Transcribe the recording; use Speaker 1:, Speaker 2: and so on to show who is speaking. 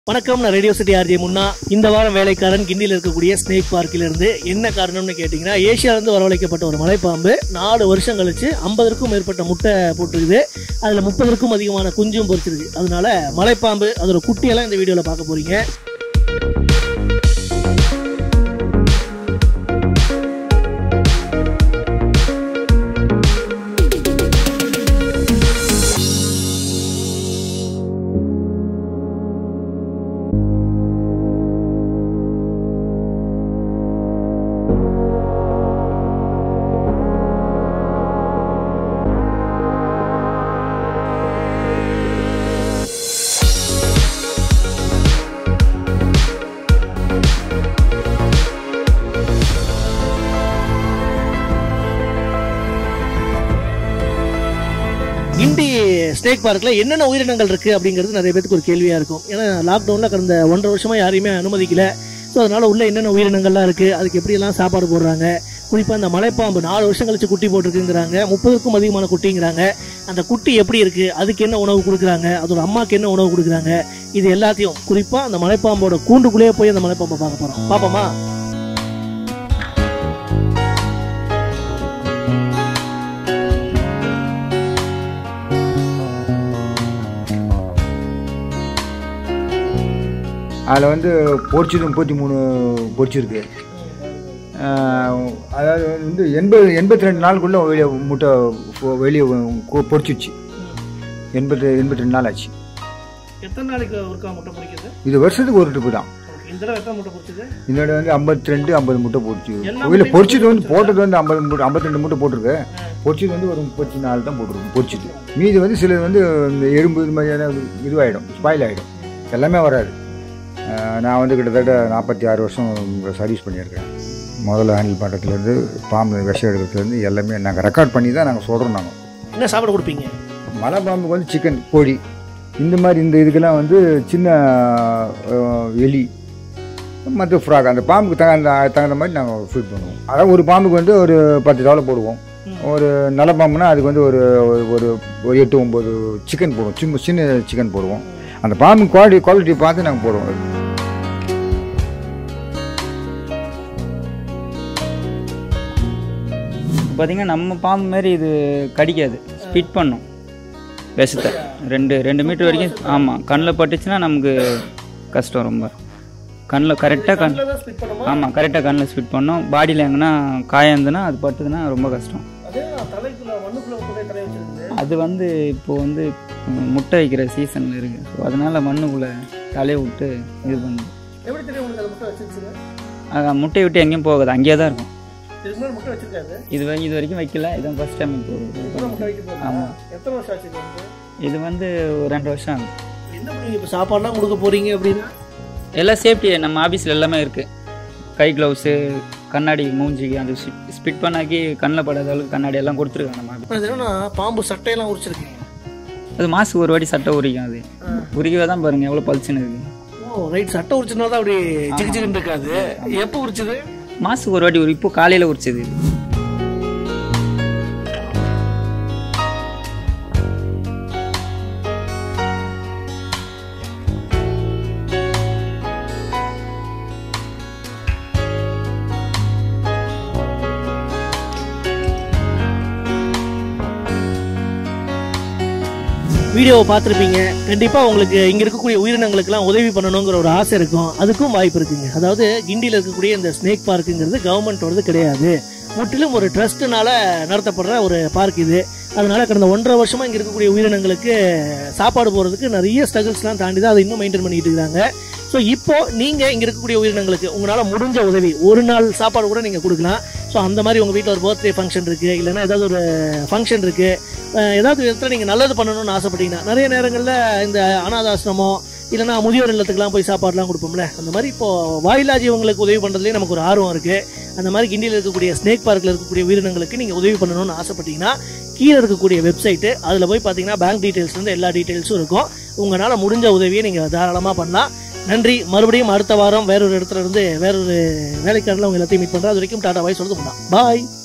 Speaker 1: வணக்கம் நான் radio city RJ முன்னா இந்த வாரம் வேலைக்காரன் கிண்டியில் இருக்கக்கூடிய ஸ்னேக் பார்க்கில் இருந்து என்ன காரணம்னு கேட்டிங்கன்னா ஏசியாவிலிருந்து வரவழைக்கப்பட்ட ஒரு மலைப்பாம்பு நாலு வருஷம் கழிச்சு ஐம்பதற்கும் மேற்பட்ட முட்டை போட்டிருக்குது அதில் முப்பதற்கும் அதிகமான குஞ்சும் பொறிச்சிருக்கு அதனால மலைப்பாம்பு அதோட குட்டியெல்லாம் இந்த வீடியோவில் பார்க்க போறீங்க கிண்டி ஸ்னேக் பார்க்கில் என்னென்ன உயிரினங்கள் இருக்குது அப்படிங்கிறது நிறைய பேருக்கு ஒரு கேள்வியாக இருக்கும் ஏன்னா லாக்டவுனில் கடந்த ஒன்றரை வருஷமாக யாரையுமே அனுமதிக்கல ஸோ அதனால் உள்ள என்னென்ன உயிரினங்கள்லாம் இருக்குது அதுக்கு எப்படியெல்லாம் சாப்பாடு போடுறாங்க குறிப்பாக இந்த மலைப்பாம்பு நாலு வருஷம் கழிச்சு குட்டி போட்டிருக்குங்கிறாங்க முப்பதுக்கும் அதிகமான குட்டிங்கிறாங்க அந்த குட்டி எப்படி இருக்குது அதுக்கு என்ன உணவு கொடுக்குறாங்க அதோட அம்மாவுக்கு என்ன உணவு கொடுக்குறாங்க இது எல்லாத்தையும் குறிப்பாக அந்த மலைப்பாம்போட கூண்டுக்குள்ளேயே போய் அந்த மலைப்பாம்பை பார்க்க போகிறோம் பாப்போமா
Speaker 2: அதில் வந்து பொரிச்சது முப்பத்தி மூணு பொரிச்சிருக்கு ஆஹ் அதாவது வந்து எண்பது எண்பத்தி ரெண்டு நாளுக்குள்ளே வெளியே முட்டை பொ- வெளியே கொ- பொரிச்சிடுச்சு எண்பது எண்பத்தி ரெண்டு நாள் ஆச்சு
Speaker 1: எத்தனை நாளைக்கு ஒருக்கா முட்டை பிடிக்குது
Speaker 2: இது வருஷத்துக்கு ஒரு ட்ரிப்பு தான்
Speaker 1: இந்த தடவை எத்தனை முட்டை பிடிச்சது
Speaker 2: இதோட வந்து ஐம்பத்தி ரெண்டு ஐம்பது முட்டை போட்டுச்சு
Speaker 1: எல்லா
Speaker 2: இல்லை
Speaker 1: முட்டையும்
Speaker 2: பொரிச்சது வந்து போட்டது வந்து ஐம்பது முட்டை ஐம்பத்தி ரெண்டு முட்டை போட்டிருக்கு பொரிச்சது வந்து ஒரு முப்பத்தி நாலு தான் போட்டிருக்கு பொரிச்சது மீதி வந்து சிலது வந்து இந்த எறும்பு இது மாதிரியான இதுவாகிடும் ஸ்பாயில் ஆகிடும் எல்லாமே வராது ஆஹ் நான் வந்து கிட்டத்தட்ட நாற்பத்தி ஆறு வருஷம் சர்வீஸ் பண்ணியிருக்கேன் முதல்ல ஹேண்டில் பண்ணுறதுலேருந்து பாம்பு விஷம் எடுக்கிறதுலேருந்து எல்லாமே நாங்கள் ரெக்கார்ட் பண்ணி தான் நாங்கள் சொல்கிறோம் நாங்கள்
Speaker 1: என்ன சாப்பாடு கொடுப்பீங்க
Speaker 2: மலை பாம்புக்கு வந்து சிக்கன் கோழி இந்த மாதிரி இந்த இதுக்கெல்லாம் வந்து சின்ன ஆஹ், எலி மற்ற ஃப்ராக் அந்த பாம்புக்கு தகுந்த தகுந்த மாதிரி நாங்கள் ஃபீட் பண்ணுவோம் அதாவது ஒரு பாம்புக்கு வந்து ஒரு பத்து தவளை போடுவோம் ஒரு நல்ல பாம்புனா அதுக்கு வந்து ஒரு ஒரு- ஒரு ஒரு எட்டு ஒம்பது சிக்கன் போடுவோம் சின்ன சின்ன சிக்கன் போடுவோம் அந்த பாம்பு குவாலிட்டி குவாலிட்டி பார்த்து நாங்கள் போடுவோம்
Speaker 3: பார்த்தீங்கன்னா நம்ம பாம்பு மாதிரி இது கடிக்காது ஸ்பிட் பண்ணும் விஷத்தை ரெண்டு ரெண்டு மீட்டர் வரைக்கும் ஆமாம் கண்ணில் பட்டுச்சுன்னா நமக்கு கஷ்டம் ரொம்ப கண்ணில் கரெக்டாக கண் ஆமாம் கரெக்டாக கண்ணில் ஸ்பிட் பண்ணும் பாடியில் எங்கன்னா காயம் இருந்ததுன்னா அது பட்டுதுன்னா ரொம்ப கஷ்டம் அது வந்து இப்போ வந்து ம், முட்டை வைக்கிற சீசனில் இருக்குது ஸோ அதனால் மண்ணுக்குள்ளே தலையை விட்டு இது பண்ணுது
Speaker 1: எப்படி தெரியும் உங்களுக்கு அது முட்டை வச்சிருச்சுங்க
Speaker 3: அது முட்டையை விட்டு எங்கேயும் போகாது அங்கேயே தான் இருக்கும்
Speaker 1: இதுக்கு முன்னாடி முட்டை வச்சிருக்காது
Speaker 3: இது வரை- இது வரைக்கும் வைக்கல இதான் ஃபஸ்ட் டைம் இப்போ
Speaker 1: இப்பதான் முட்டை வைக்க போகுது
Speaker 3: ஆமாம்
Speaker 1: எத்தனை வருஷம் ஆச்சு இது வந்து?
Speaker 3: இது வந்து ஒரு ரெண்டு வருஷம் ஆகுது
Speaker 1: என்ன பண்ணீங்க இப்போ சாப்பாடுலாம் கொடுக்க போறீங்க அப்படின்னா
Speaker 3: எல்லாம் சேஃப்டி நம்ம ஆஃபீஸில் எல்லாமே இருக்குது கை க்ளவுஸு கண்ணாடி மூஞ்சிக்கு அந்த ஸ்பிட் பண்ணாக்கி கண்ணில் படாத அளவுக்கு கண்ணாடி எல்லாம் கொடுத்துருக்காங்க நம்ம
Speaker 1: அது என்னன்னா பாம்பு சட்டையெல்லாம் உரிச்சிருக்கீங்க
Speaker 3: அது மாதத்துக்கு ஒரு வாட்டி சட்டை உரிக்கும் அது உரிக்கவே தான் பாருங்கள் எவ்வளோ பளிச்சுன்னு இருக்கு
Speaker 1: ஓ ரைட் சட்டை உரிச்சதுனால தான் அப்படி ஜிகு ஜிகுன்னு இருக்காது எப்போ உரிச்சது
Speaker 3: மாதத்துக்கு ஒரு வாட்டி உரி இப்போ காலையில் உரிச்சது இது
Speaker 1: வீடியோவை பார்த்துருப்பீங்க கண்டிப்பாக உங்களுக்கு இங்கே இருக்கக்கூடிய உயிரினங்களுக்கெல்லாம் உதவி பண்ணணுங்கிற ஒரு ஆசை இருக்கும் அதுக்கும் வாய்ப்பு இருக்குங்க அதாவது கிண்டியில் இருக்கக்கூடிய இந்த ஸ்னேக் பார்க்குங்கிறது கவர்மெண்ட்டோடது கிடையாது முற்றிலும் ஒரு ட்ரஸ்ட்னால நடத்தப்படுற ஒரு பார்க் இது அதனால கடந்த ஒன்றரை வருஷமா இங்கே இருக்கக்கூடிய உயிரினங்களுக்கு சாப்பாடு போகிறதுக்கு நிறைய ஸ்ட்ரகிள்ஸ்லாம் தாண்டி தான் அதை இன்னும் மெயின்டைன் பண்ணிட்டு இருக்காங்க ஸோ இப்போ நீங்கள் இங்கே இருக்கக்கூடிய உயிரினங்களுக்கு உங்களால் முடிஞ்ச உதவி ஒரு நாள் சாப்பாடு கூட நீங்கள் கொடுக்கலாம் ஸோ அந்த மாதிரி உங்கள் வீட்டில் ஒரு பர்த்டே ஃபங்க்ஷன் இருக்குது இல்லைன்னா ஏதாவது ஒரு ஃபங்க்ஷன் இருக்குது அஹ் ஏதாவது விதத்தில் நீங்கள் நல்லது பண்ணணும்னு ஆசைப்பட்டீங்கன்னா நிறைய நேரங்களில் இந்த அனாதாசிரமம் இல்லைன்னா முதியோர் இல்லத்துக்குலாம் போய் சாப்பாடுலாம் கொடுப்போம்ல அந்த மாதிரி இப்போ வாயிலா ஜீவங்களுக்கு உதவி பண்ணுறதுலேயே நமக்கு ஒரு ஆர்வம் இருக்குது அந்த மாதிரி கிண்டியில் இருக்கக்கூடிய ஸ்னேக் பார்க்கில் இருக்கக்கூடிய உயிரினங்களுக்கு நீங்கள் உதவி பண்ணணும்னு ஆசைப்பட்டீங்கன்னா கீழே இருக்கக்கூடிய வெப்சைட்டு அதில் போய் பார்த்தீங்கன்னா பேங்க் டீட்டெயில்ஸ் வந்து எல்லா டீட்டெயில்ஸும் இருக்கும் உங்களால் முடிஞ்ச உதவியை நீங்கள் தாராளமாக பண்ணலாம் நன்றி மறுபடியும் அடுத்த வாரம் வேறொரு இடத்துல இருந்து வேறொரு வேலைக்காரில் உங்க எல்லாத்தையும் மீட் பண்ணுறேன் அது வரைக்கும் டாடா பாய் சொல்லுது பாய்